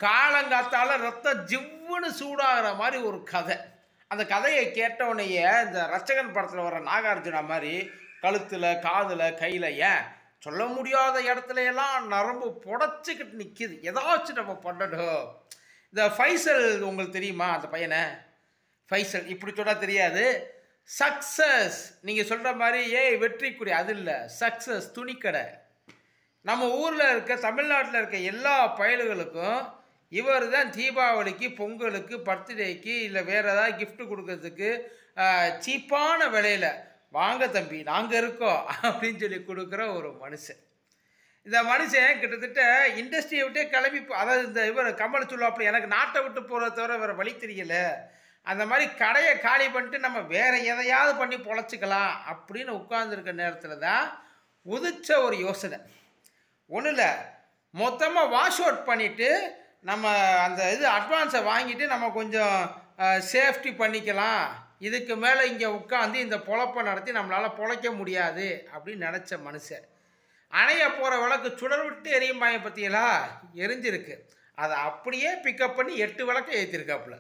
காலங்காத்தால ரத்தம் ஜிவ்வுன்னு சூடாகிற மாதிரி ஒரு கதை அந்த கதையை கேட்டவுடனேயே இந்த ரச்சகன் படத்தில் வர நாகார்ஜுனா மாதிரி கழுத்தில் காதில் கையில் ஏன் சொல்ல முடியாத இடத்துல எல்லாம் நரம்பு புடச்சிக்கிட்டு நிற்கிது ஏதாச்சும் நம்ம பண்ணணும் இந்த ஃபைசல் உங்களுக்கு தெரியுமா அந்த பையனை ஃபைசல் இப்படி சொன்னால் தெரியாது சக்ஸஸ் நீங்கள் சொல்கிற மாதிரி ஏய் வெற்றிக்குறி அது இல்லை சக்ஸஸ் துணிக்கடை நம்ம ஊரில் இருக்க தமிழ்நாட்டில் இருக்க எல்லா பயல்களுக்கும் இவர் தான் தீபாவளிக்கு பொங்கலுக்கு பர்த்டேக்கு இல்லை வேறு ஏதாவது gift கொடுக்கறதுக்கு சீப்பான விலையில் வாங்க தம்பி நாங்கள் இருக்கோம் அப்படின்னு சொல்லி கொடுக்குற ஒரு மனுஷன் இந்த மனுஷன் கிட்டத்தட்ட இண்டஸ்ட்ரியை விட்டே கிளம்பி போ- அதாவது இந்த இவர் கமல் சொல்லுவாப்புல எனக்கு நாட்டை விட்டு போகிறத தவிர வேறு வழி தெரியல அந்த மாதிரி கடையை காலி பண்ணிட்டு நம்ம வேற எதையாவது பண்ணி பொழைச்சிக்கலாம் அப்படின்னு உட்கார்ந்துருக்க நேரத்தில் தான் உதிச்ச ஒரு யோசனை ஒன்றும் இல்லை மொத்தமாக வாஷ் அவுட் பண்ணிவிட்டு நம்ம அந்த இது அட்வான்ஸை வாங்கிட்டு நம்ம கொஞ்சம் சேஃப்டி பண்ணிக்கலாம் இதுக்கு மேலே இங்கே உட்காந்து இந்த பொழப்பை நடத்தி நம்மளால் பொழைக்க முடியாது அப்படின்னு நினச்ச மனுஷன் அணைய போகிற விளக்கு சுடர் விட்டு எரியும்பாங்க பற்றியலா எரிஞ்சிருக்கு அதை அப்படியே பிக்கப் பண்ணி எட்டு விளக்கு ஏற்றிருக்காப்புல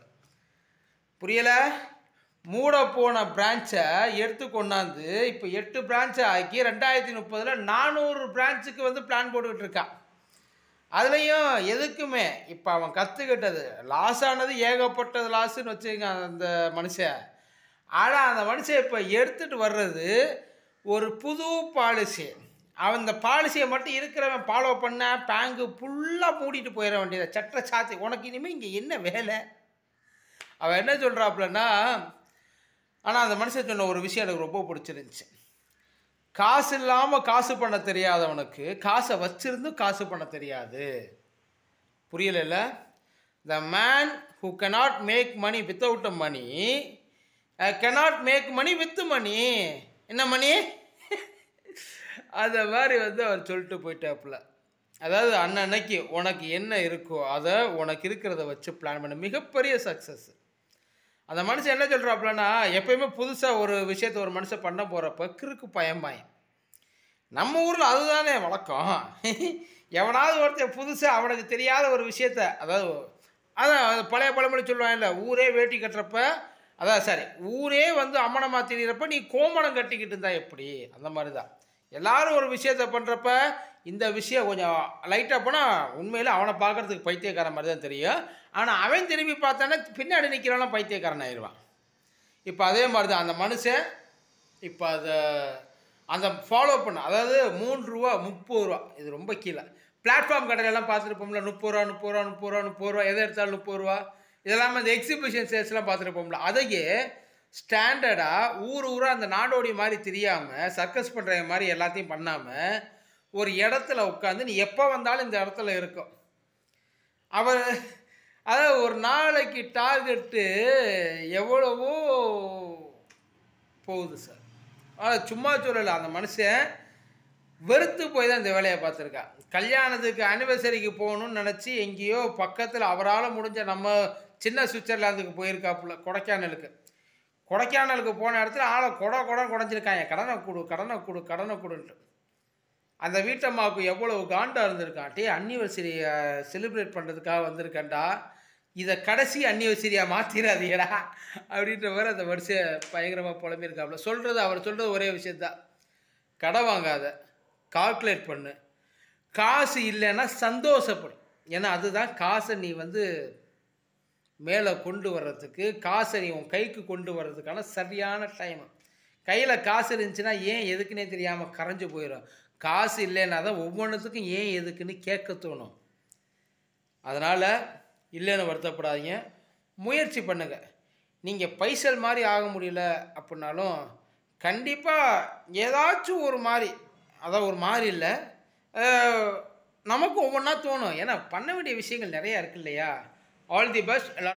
புரியலை மூட போன பிரான்ச்சை எடுத்து கொண்டாந்து இப்போ எட்டு பிரான்ச்சை ஆக்கி ரெண்டாயிரத்தி முப்பதில் நானூறு பிரான்ச்சுக்கு வந்து பிளான் போட்டுக்கிட்டு இருக்கான் அதுலேயும் எதுக்குமே இப்போ அவன் கற்றுக்கிட்டது லாஸ் ஆனது ஏகப்பட்டது லாஸுன்னு வச்சுங்க அந்த மனுஷன் ஆனால் அந்த மனுஷன் இப்போ எடுத்துகிட்டு வர்றது ஒரு புது பாலிசி அவன் இந்த பாலிசியை மட்டும் இருக்கிறவன் ஃபாலோ பண்ண பேங்கு ஃபுல்லாக மூடிட்டு போயிட வேண்டியதை சட்ட சாத்தி உனக்கு இனிமேல் இங்கே என்ன வேலை அவன் என்ன சொல்கிறாப்புலன்னா ஆனால் அந்த மனுஷன் சொன்ன ஒரு விஷயம் எனக்கு ரொம்ப பிடிச்சிருந்துச்சு காசு இல்லாமல் காசு பண்ண தெரியாதவனுக்கு காசை வச்சிருந்தும் காசு பண்ண தெரியாது புரியலைல்ல the man who cannot make money without a money cannot make money with money என்ன மணி அந்த மாதிரி வந்து அவர் சொல்லிட்டு போயிட்டாப்புல அதாவது அன்னன்னைக்கு உனக்கு என்ன இருக்கோ அதை உனக்கு இருக்கிறத வச்சு பிளான் பண்ண மிகப்பெரிய சக்ஸஸ் அந்த மனுஷன் என்ன சொல்கிறாப்புலன்னா எப்பயுமே புதுசாக ஒரு விஷயத்த ஒரு மனுஷன் பண்ண போகிறப்ப கிறுக்கு பயம்பாயம் நம்ம ஊரில் அதுதானே வழக்கம் எவனாவது ஒருத்தன் புதுசாக அவனுக்கு தெரியாத ஒரு விஷயத்த அதாவது அதான் அது பழைய பழமொழி சொல்லுவாங்கல்ல ஊரே வேட்டி கட்டுறப்ப அதான் சரி ஊரே வந்து அம்மனமாக திரியிறப்ப நீ கோமணம் கட்டிக்கிட்டு இருந்தா எப்படி அந்த மாதிரி தான் எல்லாரும் ஒரு விஷயத்த பண்ணுறப்ப இந்த விஷயம் கொஞ்சம் லைட்டாக போனால் உண்மையில் அவனை பார்க்கறதுக்கு பைத்தியக்காரன் மாதிரி தான் தெரியும் ஆனால் அவன் திரும்பி பார்த்தானா பின்னாடி நிற்கிறவனா பைத்தியக்காரன் ஆயிடுவான் இப்போ அதே மாதிரி தான் அந்த மனுஷன் இப்போ அதை அந்த ஃபாலோ பண்ண அதாவது மூன்று ரூபா முப்பது ரூபா இது ரொம்ப கீழே பிளாட்ஃபார்ம் கடையிலலாம் பார்த்துருப்போம்ல முப்பது ரூபா முப்பது ரூபா முப்பது ரூபா முப்பது ரூபா எதை எடுத்தாலும் முப்பது ரூபா இதெல்லாம் இந்த எக்ஸிபிஷன் சேல்ஸ்லாம் பார்த்துருப்போம்ல அதையே ஸ்டாண்டர்டாக ஊர் ஊராக அந்த நாடோடி மாதிரி தெரியாமல் சர்க்கஸ் பண்ணுற மாதிரி எல்லாத்தையும் பண்ணாமல் ஒரு இடத்துல உட்காந்து நீ எப்போ வந்தாலும் இந்த இடத்துல இருக்கும் அவர் அதாவது ஒரு நாளைக்கு டார்கெட்டு எவ்வளவோ போகுது சார் ஆனால் சும்மா சொல்லலை அந்த மனுஷன் வெறுத்து போய் தான் இந்த வேலையை பார்த்துருக்கா கல்யாணத்துக்கு அனிவர்சரிக்கு போகணும்னு நினச்சி எங்கேயோ பக்கத்தில் அவரால் முடிஞ்ச நம்ம சின்ன சுவிட்சர்லாந்துக்கு போயிருக்காப்புல கொடைக்கானலுக்கு கொடைக்கானலுக்கு போன இடத்துல ஆளை கொடை கொடை குடஞ்சிருக்காங்க கடனை கொடு கடனை கொடு கடனை கொடுன்ட்டு அந்த வீட்டம்மாவுக்கு எவ்வளவு காண்டா இருந்திருக்கான் டே அன்னிவர்சரி செலிப்ரேட் பண்ணுறதுக்காக வந்திருக்கேன்டா இதை கடைசி அன்னிவர்சரியாக மாற்றிடாதீங்கடா அப்படின்ற மாதிரி அந்த வருஷம் பயங்கரமாக புலம்பியிருக்காப்புல சொல்கிறது அவர் சொல்கிறது ஒரே விஷயந்தான் கடை வாங்காத கால்குலேட் பண்ணு காசு இல்லைன்னா சந்தோஷப்படு ஏன்னா அதுதான் காசை நீ வந்து மேலே கொண்டு வர்றதுக்கு காசை நீ உன் கைக்கு கொண்டு வர்றதுக்கான சரியான டைம் கையில் காசு இருந்துச்சுன்னா ஏன் எதுக்குன்னே தெரியாமல் கரைஞ்சு போயிடும் காசு இல்லைன்னா தான் ஒவ்வொன்றுத்துக்கும் ஏன் எதுக்குன்னு கேட்க தோணும் அதனால் இல்லைன்னு வருத்தப்படாதீங்க முயற்சி பண்ணுங்க நீங்கள் பைசல் மாதிரி ஆக முடியல அப்படின்னாலும் கண்டிப்பாக ஏதாச்சும் ஒரு மாதிரி அதான் ஒரு மாதிரி இல்லை அஹ், நமக்கு ஒவ்வொன்றா தோணும் ஏன்னா பண்ண வேண்டிய விஷயங்கள் நிறையா இருக்கு இல்லையா ஆல் தி பெஸ்ட்